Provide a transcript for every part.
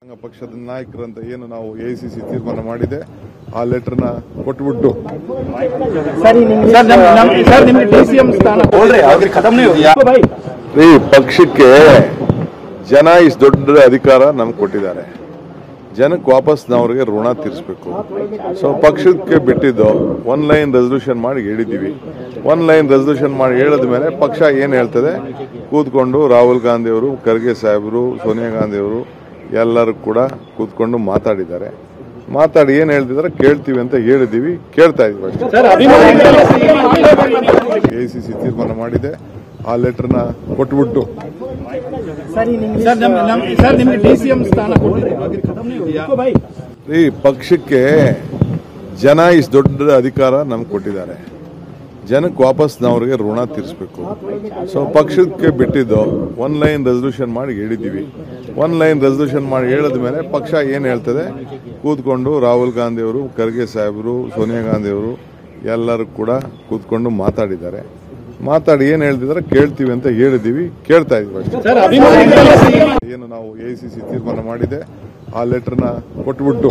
ಪಕ್ಷದ ನಾಯಕರಂತ ಏನು ನಾವು ಎಐಸಿಸಿ ತೀರ್ಮಾನ ಮಾಡಿದೆ ಆ ಲೆಟರ್ನ ಕೊಟ್ಬಿಟ್ಟು ಸರ್ ನಮ್ ನಮ್ ಸರ್ ನಿಮ್ಗೆ ಡಿ ಸಿ ಎಂ ಸ್ಥಾನ बोल आखिर खत्म नहीं हो गया ಭಾई ಈ ಪಕ್ಷಕ್ಕೆ ಜನ ಇಷ್ಟು ದೊಡ್ಡ ಅಧಿಕಾರ ನಮ್ಗೆ ಕೊಟ್ಟಿದ್ದಾರೆ ಜನಕ್ಕೆ ವಾಪಸ್ ನಾವು ಅವ್ರಿಗೆ ಋಣ ತೀರಿಸಬೇಕು ಸೊ ಪಕ್ಷಕ್ಕೆ ಬಿಟ್ಟಿದ್ದು ಒನ್ ಲೈನ್ ರೆಸಲ್ಯೂಷನ್ ಮಾಡಿ ಹೇಳಿದ್ದೀವಿ ಒನ್ ಲೈನ್ ರೆಸಲ್ಯೂಷನ್ ಮಾಡಿ ಹೇಳಿದ ಮೇಲೆ ಪಕ್ಷ ಏನು ಹೇಳ್ತದೆ ಕೂತ್ಕೊಂಡು ರಾಹುಲ್ ಗಾಂಧಿ ಅವರು ಖರ್ಗೆ ಸಾಹೇಬರು ಸೋನಿಯಾ ಗಾಂಧಿ ಅವರು ಎಲ್ಲರೂ ಕೂಡ ಕೂತ್ಕೊಂಡು ಮಾತಾಡಿದ್ದಾರೆ ಮಾತಾಡಿ ಏನು ಹೇಳ್ತಿದ್ದಾರೆ ಕೇಳ್ತೀವಿ ಅಂತ ಹೇಳಿದ್ದೀವಿ ಕೇಳ್ತಾ ಇದೀವಿ ಅಷ್ಟೇ ಸರ್ ಅಭಿಮಾನಿಗಳು ಎಐಸಿಸಿ ತೀರ್ಮಾನ ಮಾಡಿದೆ ಆ ಲೆಟರ್ನ ಕೊಟ್ಬಿಟ್ಟು ಸರ್ ನಮ್ ನಮ್ ಸರ್ ನಿಮ್ಗೆ ಡಿ ಸಿ ಎಂ ಸ್ಥಾನ ಆखिर खत्म नहीं हो गया ಭಾई ಈ ಪಕ್ಷಕ್ಕೆ ಜನ ಇಷ್ಟು ದೊಡ್ಡ ಅಧಿಕಾರ ನಮ್ಗೆ ಕೊಟ್ಟಿದ್ದಾರೆ ಜನಕ್ಕೆ ವಾಪಸ್ ನಾವು ಅವ್ರಿಗೆ ಋಣ ತೀರಿಸಬೇಕು ಸೊ ಪಕ್ಷಕ್ಕೆ ಬಿಟ್ಟಿದ್ದು ಒನ್ ಲೈನ್ ರೆಸಲ್ಯೂಷನ್ ಮಾಡಿ ಹೇಳಿದ್ದೀವಿ ಒನ್ ಲೈನ್ ರೆಸಲ್ಯೂಷನ್ ಮಾಡಿ ಹೇಳಿದ ಮೇಲೆ ಪಕ್ಷ ಏನು ಹೇಳ್ತದೆ ಕೂತ್ಕೊಂಡು ರಾಹುಲ್ ಗಾಂಧಿ ಅವರು ಖರ್ಗೆ ಸಾಹೇಬರು ಸೋನಿಯಾ ಗಾಂಧಿ ಅವರು ಎಲ್ಲರೂ ಕೂಡ ಕೂತ್ಕೊಂಡು ಮಾತಾಡಿದ್ದಾರೆ ಮಾತಾಡಿ ಏನು ಹೇಳ್ತಿದ್ದಾರೆ ಕೇಳ್ತೀವಿ ಅಂತ ಹೇಳಿದ್ದೀವಿ ಕೇಳ್ತಾ ಇದೀವಿ ಅಷ್ಟೇ ಸರ್ ಅಭಿಮಾನಿಗಳು ಏನು ನಾವು ಎಐಸಿಸಿ ತೀರ್ಮಾನ ಮಾಡಿದೆ ಆ ಲೆಟರ್ನ ಕೊಟ್ಬಿಟ್ಟು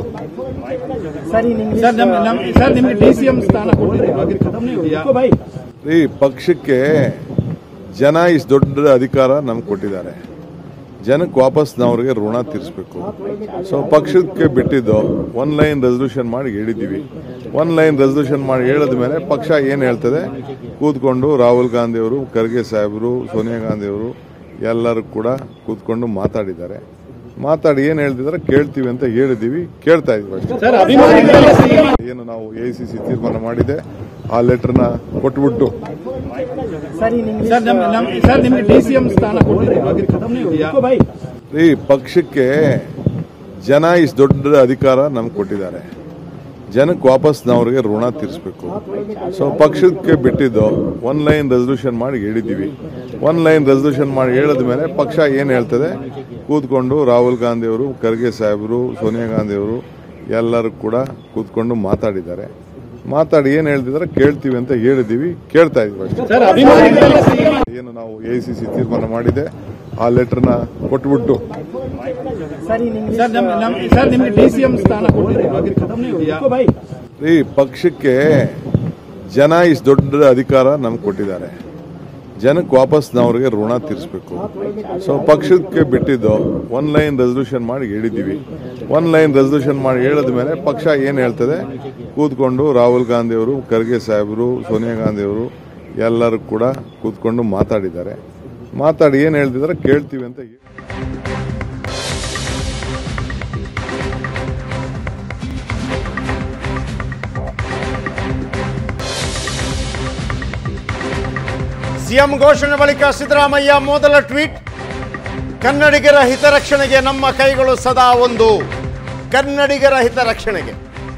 ಸರ್ ನಮ್ ನಮ್ ಸರ್ ನಿಮ್ಗೆ ಡಿ ಸಿ ಎಂ ಸ್ಥಾನ ಆखिर खत्म नहीं हो गया ಭಾई ಈ ಪಕ್ಷಕ್ಕೆ ಜನ ಇಷ್ಟು ದೊಡ್ಡ ಅಧಿಕಾರ ನಮ್ಗೆ ಕೊಟ್ಟಿದ್ದಾರೆ ಜನಕ್ಕೆ ವಾಪಸ್ ನಾವು ಅವ್ರಿಗೆ ಋಣ ತೀರಿಸಬೇಕು ಸೊ ಪಕ್ಷಕ್ಕೆ ಬಿಟ್ಟಿದ್ದು ಒನ್ ಲೈನ್ ರೆಸಲ್ಯೂಷನ್ ಮಾಡಿ ಹೇಳಿದ್ದೀವಿ ಒನ್ ಲೈನ್ ರೆಸಲ್ಯೂಷನ್ ಮಾಡಿ ಹೇಳಿದ ಮೇಲೆ ಪಕ್ಷ ಏನು ಹೇಳ್ತದೆ ಕೂತ್ಕೊಂಡು ರಾಹುಲ್ ಗಾಂಧಿ ಅವರು ಖರ್ಗೆ ಸಾಹೇಬರು ಸೋನಿಯಾ ಗಾಂಧಿ ಅವರು ಎಲ್ಲರೂ ಕೂಡ ಕೂತ್ಕೊಂಡು ಮಾತಾಡಿದ್ದಾರೆ ಮಾತಾಡಿ ಏನು ಹೇಳ್ತಿದ್ದಾರೆ ಕೇಳ್ತೀವಿ ಅಂತ ಹೇಳಿದ್ದೀವಿ ಕೇಳ್ತಾ ಇದೀವಿ ಅಷ್ಟೇ ಸರ್ ಅಭಿಮಾನಿಗಳು ಏನು ನಾವು ಎಐಸಿಸಿ ತೀರ್ಮಾನ ಮಾಡಿದೆ ಆ ಲೆಟರ್ನ ಕೊಟ್ಬಿಟ್ಟು ಸರ್ ನಮ್ ನಮ್ ಸರ್ ನಿಮ್ಗೆ ಡಿ ಸಿ ಎಂ ಸ್ಥಾನ ಆखिर खत्म नहीं हो गया ಭಾई ಈ ಪಕ್ಷಕ್ಕೆ ಜನ ಇಷ್ಟು ದೊಡ್ಡ ಅಧಿಕಾರ ನಮ್ಗೆ ಕೊಟ್ಟಿದ್ದಾರೆ ಜನಕ್ಕೆ ವಾಪಸ್ ನಾವು ಅವ್ರಿಗೆ ಋಣ ತೀರಿಸಬೇಕು ಸೊ ಪಕ್ಷಕ್ಕೆ ಬಿಟ್ಟಿದ್ದು ಒನ್ ಲೈನ್ ರೆಸಲ್ಯೂಷನ್ ಮಾಡಿ ಹೇಳಿದ್ದೀವಿ ಒನ್ ಲೈನ್ ರೆಸಲ್ಯೂಷನ್ ಮಾಡಿ ಹೇಳಿದ ಮೇಲೆ ಪಕ್ಷ ಏನು ಹೇಳ್ತದೆ ಕೂತ್ಕೊಂಡು ರಾಹುಲ್ ಗಾಂಧಿ ಅವರು ಖರ್ಗೆ ಸಾಹೇಬರು ಸೋನಿಯಾ ಗಾಂಧಿ ಅವರು ಎಲ್ಲರೂ ಕೂಡ ಕೂತ್ಕೊಂಡು ಮಾತಾಡಿದ್ದಾರೆ ಮಾತಾಡಿ ಏನು ಹೇಳ್ತಿದ್ದಾರೆ ಕೇಳ್ತೀವಿ ಅಂತ ಹೇಳಿದ್ದೀವಿ ಕೇಳ್ತಾ ಇದೀವಿ ಅಷ್ಟೇ ಸರ್ ಅಭಿಮಾನಿಗಳು ಏನು ನಾವು ಎಐಸಿಸಿ ತೀರ್ಮಾನ ಮಾಡಿದೆ ಆ ಲೆಟರ್ನ ಕೊಟ್ಬಿಟ್ಟು ಸರ್ ನಮ್ ನಮ್ ಸರ್ ನಿಮ್ಗೆ ಡಿ ಸಿ ಎಂ ಸ್ಥಾನ ಆखिर खत्म नहीं हो गया ಭಾई ಈ ಪಕ್ಷಕ್ಕೆ ಜನ ಇಷ್ಟು ದೊಡ್ಡ ಅಧಿಕಾರ ನಮ್ಗೆ ಕೊಟ್ಟಿದ್ದಾರೆ ಜನಕ್ಕೆ ವಾಪಸ್ ನಾವು ಅವ್ರಿಗೆ ಋಣ ತೀರಿಸಬೇಕು ಸೊ ಪಕ್ಷಕ್ಕೆ ಬಿಟ್ಟಿದ್ದು ಒನ್ ಲೈನ್ ರೆಸಲ್ಯೂಷನ್ ಮಾಡಿ ಹೇಳಿದ್ದೀವಿ ಒನ್ ಲೈನ್ ರೆಸಲ್ಯೂಷನ್ ಮಾಡಿ ಹೇಳಿದ ಮೇಲೆ ಪಕ್ಷ ಏನು ಹೇಳ್ತದೆ ಕೂತ್ಕೊಂಡು ರಾಹುಲ್ ಗಾಂಧಿ ಅವರು ಖರ್ಗೆ ಸಾಹೇಬರು ಸೋನಿಯಾ ಗಾಂಧಿ ಅವರು ಎಲ್ಲರೂ ಕೂಡ ಕೂತ್ಕೊಂಡು ಮಾತಾಡಿದ್ದಾರೆ ಮಾತಾಡಿ ಏನು ಹೇಳ್ತಿದ್ದಾರೆ ಕೇಳ್ತೀವಿ ಅಂತ ಹೇಳಿ- ಸಿಎಂ ಘೋಷಣೆ ಬಳಿಕ ಸಿದ್ದರಾಮಯ್ಯ ಮೊದಲ ಟ್ವೀಟ್ ಕನ್ನಡಿಗರ ಹಿತರಕ್ಷಣೆಗೆ ನಮ್ಮ ಕೈಗಳು ಸದಾ ಒಂದು ಕನ್ನಡಿಗರ ಹಿತರಕ್ಷಣೆಗೆ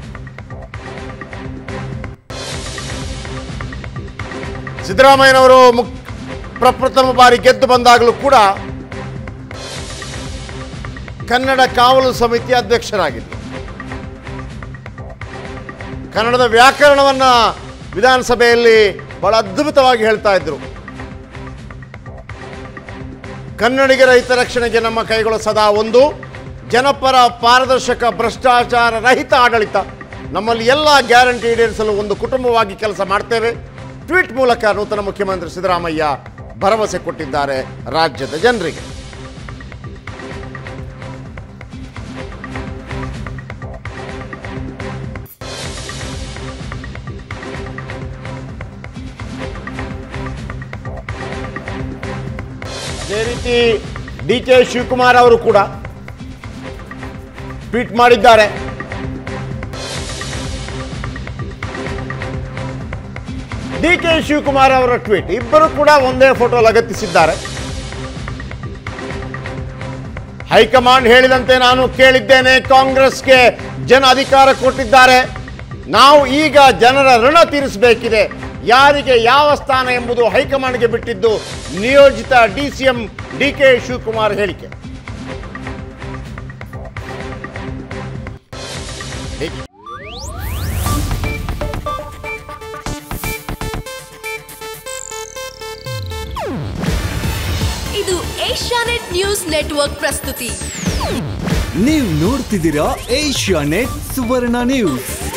ಸಿದ್ದರಾಮಯ್ಯನವರು ಮುಕ್ ಪ್ರಪ್ರಥಮ ಬಾರಿ ಗೆದ್ದು ಬಂದಾಗಲೂ ಕೂಡ ಕನ್ನಡ ಕಾವಲು ಸಮಿತಿ ಅಧ್ಯಕ್ಷರಾಗಿದ್ದರು ಕನ್ನಡದ ವ್ಯಾಕರಣವನ್ನ ವಿಧಾನಸಭೆಯಲ್ಲಿ ಬಹಳ ಅದ್ಭುತವಾಗಿ ಹೇಳ್ತಾ ಇದ್ರು ಕನ್ನಡಿಗರ ಹಿತರಕ್ಷಣೆಗೆ ನಮ್ಮ ಕೈಗಳು ಸದಾ ಒಂದು ಜನಪರ ಪಾರದರ್ಶಕ ಭ್ರಷ್ಟಾಚಾರ ರಹಿತ ಆಡಳಿತ ನಮ್ಮಲ್ಲಿ ಎಲ್ಲ ಗ್ಯಾರಂಟಿ ಈಡೇರಿಸಲು ಒಂದು ಕುಟುಂಬವಾಗಿ ಕೆಲಸ ಮಾಡ್ತೇವೆ ಟ್ವೀಟ್ ಮೂಲಕ ನೂತನ ಮುಖ್ಯಮಂತ್ರಿ ಸಿದ್ದರಾಮಯ್ಯ ಭರವಸೆ ಕೊಟ್ಟಿದ್ದಾರೆ ರಾಜ್ಯದ ಜನರಿಗೆ ಅದೇ ರೀತಿ ಡಿ ಕೆ ಶಿವಕುಮಾರ್ ಅವರು ಕೂಡ ಟ್ವೀಟ್ ಮಾಡಿದ್ದಾರೆ ಡಿ ಕೆ ಶಿವಕುಮಾರ್ ಅವರ ಟ್ವೀಟ್ ಇಬ್ಬರು ಕೂಡ ಒಂದೇ ಫೋಟೋ ಲಗತ್ತಿಸಿದ್ದಾರೆ ಹೈಕಮಾಂಡ್ ಹೇಳಿದಂತೆ ನಾನು ಕೇಳಿದ್ದೇನೆ ಕಾಂಗ್ರೆಸ್ಗೆ ಜನ ಅಧಿಕಾರ ಕೊಟ್ಟಿದ್ದಾರೆ ನಾವು ಈಗ ಜನರ ಋಣ ತೀರಿಸಬೇಕಿದೆ ಯಾರಿಗೆ ಯಾವ ಸ್ಥಾನ ಎಂಬುದು ಹೈಕಮಾಂಡ್ಗೆ ಬಿಟ್ಟಿದ್ದು ನಿಯೋಜಿತ D C M D K Shivakumar ಹೇಳಿಕೆ ಹೀಗೆ. ಇದು ಏಷ್ಯಾನೆಟ್ ನ್ಯೂಸ್ ನೆಟ್ವರ್ಕ್ ಪ್ರಸ್ತುತಿ ನೀವು ನೋಡ್ತಿದ್ದೀರಾ ಏಷ್ಯಾ ನೆಟ್ ಸುವರ್ಣ ನ್ಯೂಸ್